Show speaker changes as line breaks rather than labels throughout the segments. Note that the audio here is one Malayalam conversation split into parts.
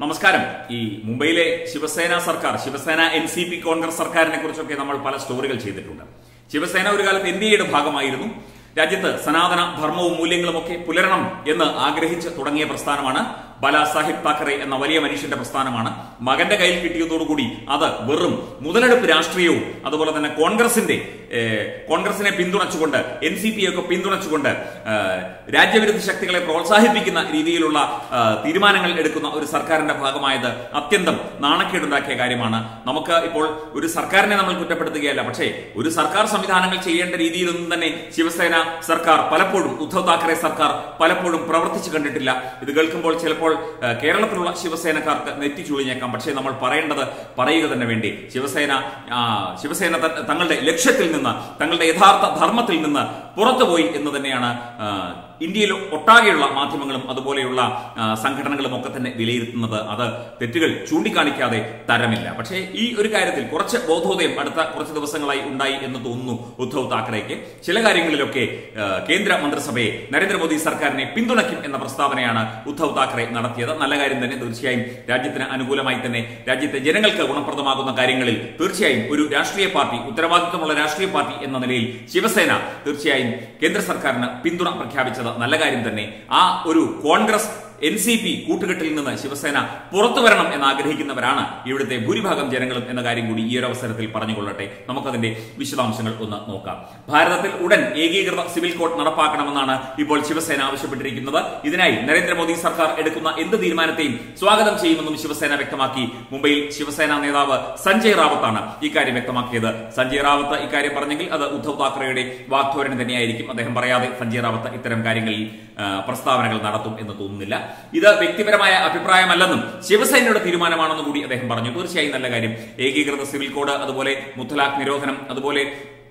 നമസ്കാരം ഈ മുംബൈയിലെ ശിവസേന സർക്കാർ Shiv Sena N C P Congress സർക്കാരിനെ കുറിച്ചൊക്കെ നമ്മൾ പല സ്റ്റോറികൾ ചെയ്തിട്ടുണ്ട് ശിവസേന ഒരു കാലത്ത് എൻ ഡി എയുടെ ഭാഗമായിരുന്നു രാജ്യത്ത് സനാതന ധർമ്മവും മൂല്യങ്ങളും ഒക്കെ പുലരണം എന്ന് ആഗ്രഹിച്ച് തുടങ്ങിയ പ്രസ്ഥാനമാണ് ബാലാ സാഹിബ് താക്കറെ എന്ന വലിയ മനുഷ്യന്റെ പ്രസ്ഥാനമാണ് മകന്റെ കയ്യിൽ കിട്ടിയതോടുകൂടി അത് വെറും മുതലെടുപ്പ് രാഷ്ട്രീയവും അതുപോലെ തന്നെ കോൺഗ്രസിന്റെ ഏഹ്, കോൺഗ്രസിനെ പിന്തുണച്ചുകൊണ്ട് എൻ സി പി ഒക്കെ പിന്തുണച്ചുകൊണ്ട് ഏഹ്, രാജ്യവിരുദ്ധ ശക്തികളെ പ്രോത്സാഹിപ്പിക്കുന്ന രീതിയിലുള്ള ഏഹ്, തീരുമാനങ്ങൾ എടുക്കുന്ന ഒരു സർക്കാരിന്റെ ഭാഗമായത് അത്യന്തം നാണക്കേടുണ്ടാക്കിയ കാര്യമാണ് നമുക്ക് ഇപ്പോൾ ഒരു സർക്കാരിനെ നമ്മൾ കുറ്റപ്പെടുത്തുകയല്ല പക്ഷേ ഒരു സർക്കാർ സംവിധാനങ്ങൾ ചെയ്യേണ്ട രീതിയിലൊന്നും തന്നെ ശിവസേന സർക്കാർ പലപ്പോഴും ഉദ്ധവ് താക്കറെ സർക്കാർ പലപ്പോഴും പ്രവർത്തിച്ചു കണ്ടിട്ടില്ല ഇത് കേൾക്കുമ്പോൾ ചിലപ്പോൾ ഏഹ്, കേരളത്തിലുള്ള ശിവസേനക്കാർക്ക് നെറ്റി ചുളിഞ്ഞേക്കാം പക്ഷേ നമ്മൾ പറയേണ്ടത് പറയുക തന്നെ വേണ്ടി ശിവസേന ആ, ശിവസേന ത- തങ്ങളുടെ ലക്ഷ്യത്തിൽ നിന്ന് തങ്ങളുടെ യഥാർത്ഥ ധർമ്മത്തിൽ നിന്ന് പുറത്തുപോയി എന്ന് തന്നെയാണ് ആ, ഇന്ത്യയിൽ ഒട്ടാകെയുള്ള മാധ്യമങ്ങളും അതുപോലെയുള്ള ആ, സംഘടനകളും ഒക്കെ തന്നെ വിലയിരുത്തുന്നത് അത് തെറ്റുകൾ ചൂണ്ടിക്കാണിക്കാതെ തരമില്ല പക്ഷേ ഈ ഒരു കാര്യത്തിൽ കുറച്ച് ബോധോദയം അടുത്ത കുറച്ച് ദിവസങ്ങളായി ഉണ്ടായി എന്ന് തോന്നുന്നു ഉദ്ധവ് താക്കറേക്ക് ചില കാര്യങ്ങളിലൊക്കെ ആ, കേന്ദ്ര മന്ത്രിസഭയെ നരേന്ദ്രമോദി സർക്കാരിനെ പിന്തുണയ്ക്കും എന്ന പ്രസ്താവനയാണ് ഉദ്ധവ് താക്കറെ നടത്തിയത് നല്ല കാര്യം തന്നെ തീർച്ചയായും രാജ്യത്തിന് അനുകൂലമായി തന്നെ രാജ്യത്തെ ജനങ്ങൾക്ക് ഗുണപ്രദമാകുന്ന കാര്യങ്ങളിൽ തീർച്ചയായും ഒരു രാഷ്ട്രീയ പാർട്ടി ഉത്തരവാദിത്വമുള്ള രാഷ്ട്രീയ പാർട്ടി എന്ന നിലയിൽ ശിവസേന തീർച്ചയായും കേന്ദ്ര സർക്കാരിന് പിന്തുണ പ്രഖ്യാപിച്ചത് നല്ല കാര്യം തന്നെ ആ ഒരു കോൺഗ്രസ് എൻ സി പി കൂട്ടുകെട്ടിൽ നിന്ന് ശിവസേന പുറത്തു വരണം എന്ന് ആഗ്രഹിക്കുന്നവരാണ് ഇവിടുത്തെ ഭൂരിഭാഗം ജനങ്ങളും എന്ന കാര്യം കൂടി ഈ ഒരു അവസരത്തിൽ പറഞ്ഞുകൊള്ളട്ടെ നമുക്കതിന്റെ വിശദാംശങ്ങൾ ഒന്ന് നോക്കാം ഭാരതത്തിൽ ഉടൻ ഏകീകൃത സിവിൽ കോഡ് നടപ്പാക്കണമെന്നാണ് ഇപ്പോൾ ശിവസേന ആവശ്യപ്പെട്ടിരിക്കുന്നത് ഇതിനായി നരേന്ദ്രമോദി സർക്കാർ എടുക്കുന്ന എന്ത് തീരുമാനത്തെയും സ്വാഗതം ചെയ്യുമെന്നും ശിവസേന വ്യക്തമാക്കി മുംബൈയിൽ ശിവസേന നേതാവ് സഞ്ജയ് റാവത്താണ് ഇക്കാര്യം വ്യക്തമാക്കിയത് സഞ്ജയ് റാവത്ത് ഇക്കാര്യം പറഞ്ഞെങ്കിൽ അത് ഉദ്ധവ് താക്കറെയുടെ വാഗ്ധോരണി തന്നെയായിരിക്കും അദ്ദേഹം പറയാതെ സഞ്ജയ് റാവത്ത് ഇത്തരം കാര്യങ്ങളിൽ ആ, പ്രസ്താവനകൾ നടത്തും എന്ന് തോന്നുന്നില്ല ഇത് വ്യക്തിപരമായ അഭിപ്രായമല്ലെന്നും ശിവസേനയുടെ തീരുമാനമാണെന്നും കൂടി അദ്ദേഹം പറഞ്ഞു തീർച്ചയായും നല്ല കാര്യം ഏകീകൃത സിവിൽ കോഡ് അതുപോലെ മുത്തലാഖ് നിരോധനം അതുപോലെ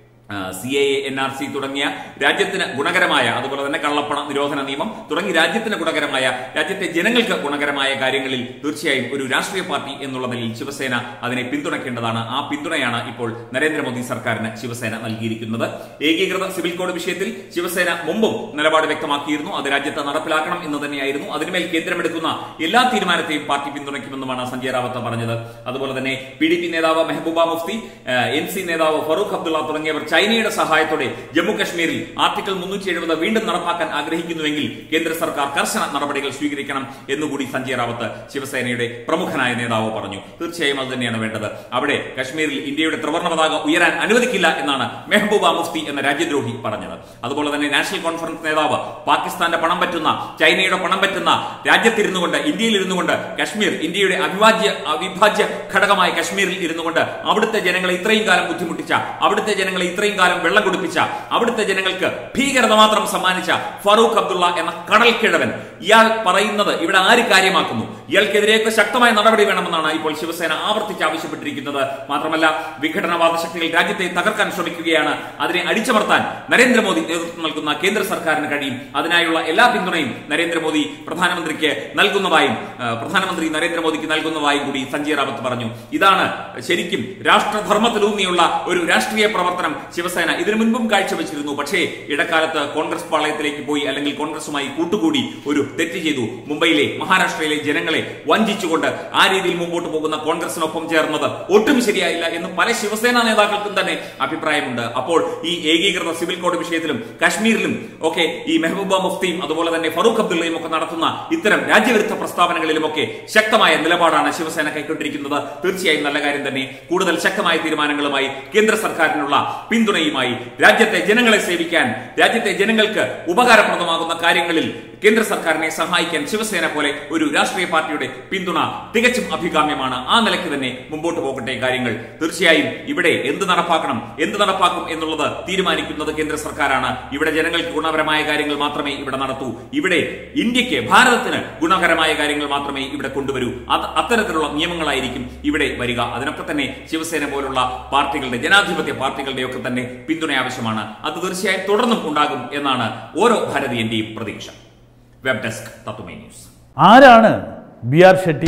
C A N R C തുടങ്ങിയ രാജ്യത്തിന് ഗുണകരമായ അതുപോലെ തന്നെ കള്ളപ്പണ നിരോധന നിയമം തുടങ്ങി രാജ്യത്തിന് ഗുണകരമായ രാജ്യത്തെ ജനങ്ങൾക്ക് ഗുണകരമായ കാര്യങ്ങളിൽ തീർച്ചയായും ഒരു രാഷ്ട്രീയ പാർട്ടി എന്നുള്ള നിലയിൽ ശിവസേന അതിനെ പിന്തുണയ്ക്കേണ്ടതാണ് ആ പിന്തുണയാണ് ഇപ്പോൾ നരേന്ദ്രമോദി സർക്കാരിന് ശിവസേന നൽകിയിരിക്കുന്നത് ഏകീകൃത സിവിൽ കോഡ് വിഷയത്തിൽ ശിവസേന മുമ്പും നിലപാട് വ്യക്തമാക്കിയിരുന്നു അത് രാജ്യത്ത് നടപ്പിലാക്കണം എന്ന് തന്നെയായിരുന്നു അതിനുമേൽ കേന്ദ്രമെടുക്കുന്ന എല്ലാ തീരുമാനത്തെയും പാർട്ടി പിന്തുണയ്ക്കുമെന്നുമാണ് സഞ്ജയ് റാവത്ത് പറഞ്ഞത് അതുപോലെ തന്നെ പി ഡി പി നേതാവ് മെഹബൂബ മുഫ്തി എൻ സി നേതാവ് ഫറൂഖ് അബ്ദുള്ള തുടങ്ങിയവർ ചൈനയുടെ സഹായത്തോടെ ജമ്മു കശ്മീരിൽ ആർട്ടിക്കിൾ മുന്നൂറ്റി എഴുപത് വീണ്ടും നടപ്പാക്കാൻ ആഗ്രഹിക്കുന്നുവെങ്കിൽ കേന്ദ്ര സർക്കാർ കർശന നടപടികൾ സ്വീകരിക്കണം എന്നുകൂടി സഞ്ജയ് റാവത്ത് ശിവസേനയുടെ പ്രമുഖനായ നേതാവ് പറഞ്ഞു തീർച്ചയായും അത് തന്നെയാണ് വേണ്ടത് അവിടെ കശ്മീരിൽ ഇന്ത്യയുടെ ത്രിവർണ്ണ പതാക ഉയരാൻ അനുവദിക്കില്ല എന്നാണ് മെഹബൂബ മുഫ്തി എന്ന രാജ്യദ്രോഹി പറഞ്ഞത് അതുപോലെ തന്നെ നാഷണൽ കോൺഫറൻസ് നേതാവ് പാകിസ്ഥാന്റെ പണം പറ്റുന്ന ചൈനയുടെ പണം പറ്റുന്ന രാജ്യത്തിരുന്നു കൊണ്ട് ഇന്ത്യയിൽ ഇരുന്നു കൊണ്ട് കശ്മീർ ഇന്ത്യയുടെ അവിഭാജ്യ അവിഭാജ്യ ഘടകമായ കശ്മീരിൽ ഇരുന്നു കൊണ്ട് അവിടുത്തെ ജനങ്ങളെ ഇത്രയും കാലം ബുദ്ധിമുട്ടിച്ച അവിടുത്തെ ജനങ്ങളെ ഇത്രയും കാലം വെള്ളം കുടിപ്പിച്ച അവിടുത്തെ ജനങ്ങൾക്ക് ഭീകരത മാത്രം സമ്മാനിച്ച ഫറൂഖ് അബ്ദുള്ള എന്ന കടൽക്കിഴവൻ ഇയാൾ പറയുന്നത് ഇവിടെ ആര് കാര്യമാക്കുന്നു ഇയാൾക്കെതിരെയൊക്കെ ശക്തമായ നടപടി വേണമെന്നാണ് ഇപ്പോൾ ശിവസേന ആവർത്തിച്ച് ആവശ്യപ്പെട്ടിരിക്കുന്നത് മാത്രമല്ല വിഘടനവാദ ശക്തികൾ രാജ്യത്തെ തകർക്കാൻ ശ്രമിക്കുകയാണ് അതിനെ അടിച്ചമർത്താൻ നരേന്ദ്രമോദി നേതൃത്വം നൽകുന്ന കേന്ദ്ര സർക്കാരിന് കഴിയും അതിനായുള്ള എല്ലാ പിന്തുണയും നരേന്ദ്രമോദി പ്രധാനമന്ത്രിക്ക് നൽകുന്നതായും ആ, പ്രധാനമന്ത്രി നരേന്ദ്രമോദിക്ക് നൽകുന്നതായും കൂടി സഞ്ജയ് റാവത്ത് പറഞ്ഞു ഇതാണ് ശരിക്കും രാഷ്ട്രധർമ്മത്തിലൂന്നിയുള്ള ഒരു രാഷ്ട്രീയ പ്രവർത്തനം ശിവസേന ഇതിനു മുൻപും കാഴ്ചവെച്ചിരുന്നു പക്ഷേ ഇടക്കാലത്ത് കോൺഗ്രസ് പാളയത്തിലേക്ക് പോയി അല്ലെങ്കിൽ കോൺഗ്രസുമായി കൂട്ടുകൂടി ഒരു തെറ്റ് ചെയ്തു മുംബൈയിലെ മഹാരാഷ്ട്രയിലെ ജനങ്ങളെ വഞ്ചിച്ചുകൊണ്ട് ആ രീതിയിൽ മുമ്പോട്ട് പോകുന്ന കോൺഗ്രസിനൊപ്പം ചേർന്നത് ഒട്ടും ശരിയായില്ല എന്ന് പല ശിവസേന നേതാക്കൾക്കും തന്നെ അഭിപ്രായമുണ്ട് അപ്പോൾ ഈ ഏകീകൃത സിവിൽ കോഡ് വിഷയത്തിലും കാശ്മീരിലും ഒക്കെ ഈ മെഹബൂബ മുഫ്തിയും അതുപോലെ തന്നെ ഫറൂഖ് അബ്ദുള്ളയും ഒക്കെ നടത്തുന്ന ഇത്തരം രാജ്യവിരുദ്ധ പ്രസ്താവനകളിലുമൊക്കെ ശക്തമായ നിലപാടാണ് ശിവസേന കൈക്കൊണ്ടിരിക്കുന്നത് തീർച്ചയായും നല്ല കാര്യം തന്നെ കൂടുതൽ ശക്തമായ തീരുമാനങ്ങളുമായി കേന്ദ്ര സർക്കാരിനുള്ള പിന്തുണയുമായി രാജ്യത്തെ ജനങ്ങളെ സേവിക്കാൻ രാജ്യത്തെ ജനങ്ങൾക്ക് ഉപകാരപ്രദമാകുന്ന കാര്യങ്ങളിൽ കേന്ദ്ര സർക്കാരിനെ സഹായിക്കാൻ ശിവസേന പോലെ ഒരു രാഷ്ട്രീയ പാർട്ടിയുടെ പിന്തുണ തികച്ചും അഭികാമ്യമാണ് ആ നിലയ്ക്ക് തന്നെ മുമ്പോട്ട് പോകട്ടെ കാര്യങ്ങൾ തീർച്ചയായും ഇവിടെ എന്ത് നടപ്പാക്കണം എന്ത് നടപ്പാക്കും എന്നുള്ളത് തീരുമാനിക്കുന്നത് കേന്ദ്ര സർക്കാരാണ് ഇവിടെ ജനങ്ങൾക്ക് ഗുണപരമായ കാര്യങ്ങൾ മാത്രമേ ഇവിടെ നടത്തൂ ഇവിടെ ഇന്ത്യക്ക് ഭാരതത്തിന് ഗുണകരമായ കാര്യങ്ങൾ മാത്രമേ ഇവിടെ കൊണ്ടുവരൂ അത് അത്തരത്തിലുള്ള നിയമങ്ങളായിരിക്കും ഇവിടെ വരിക അതിനൊക്കെ തന്നെ ശിവസേന പോലുള്ള പാർട്ടികളുടെ ജനാധിപത്യ പാർട്ടികളുടെ ഒക്കെ തന്നെ പിന്തുണ ആവശ്യമാണ് അത് തീർച്ചയായും തുടർന്നും ഉണ്ടാകും എന്നാണ് ഓരോ ഭാരതീയന്റെയും പ്രതീക്ഷ വെബ് ഡെസ്ക് തത്തുമൈ ന്യൂസ്
ആരാണ് B R Shetty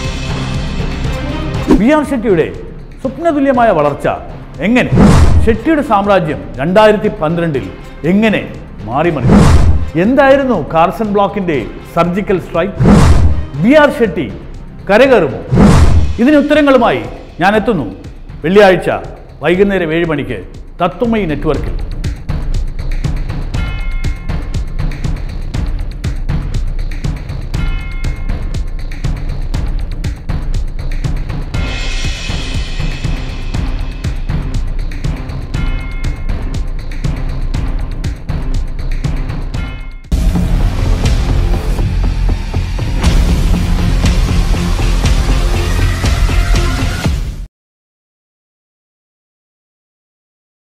B R ഷെട്ടിയുടെ സ്വപ്നതുല്യമായ വളർച്ച എങ്ങനെ ഷെട്ടിയുടെ സാമ്രാജ്യം രണ്ടായിരത്തി പന്ത്രണ്ടിൽ എങ്ങനെ മാറിമറിഞ്ഞു എന്തായിരുന്നു കാർസൺ ബ്ലോക്കിന്റെ surgical strike B R Shetty കരകയറുമോ ഇതിന് ഉത്തരങ്ങളുമായി ഞാൻ എത്തുന്നു വെള്ളിയാഴ്ച വൈകുന്നേരം ഏഴ് മണിക്ക് തത്വമയി നെറ്റ്വർക്കിൽ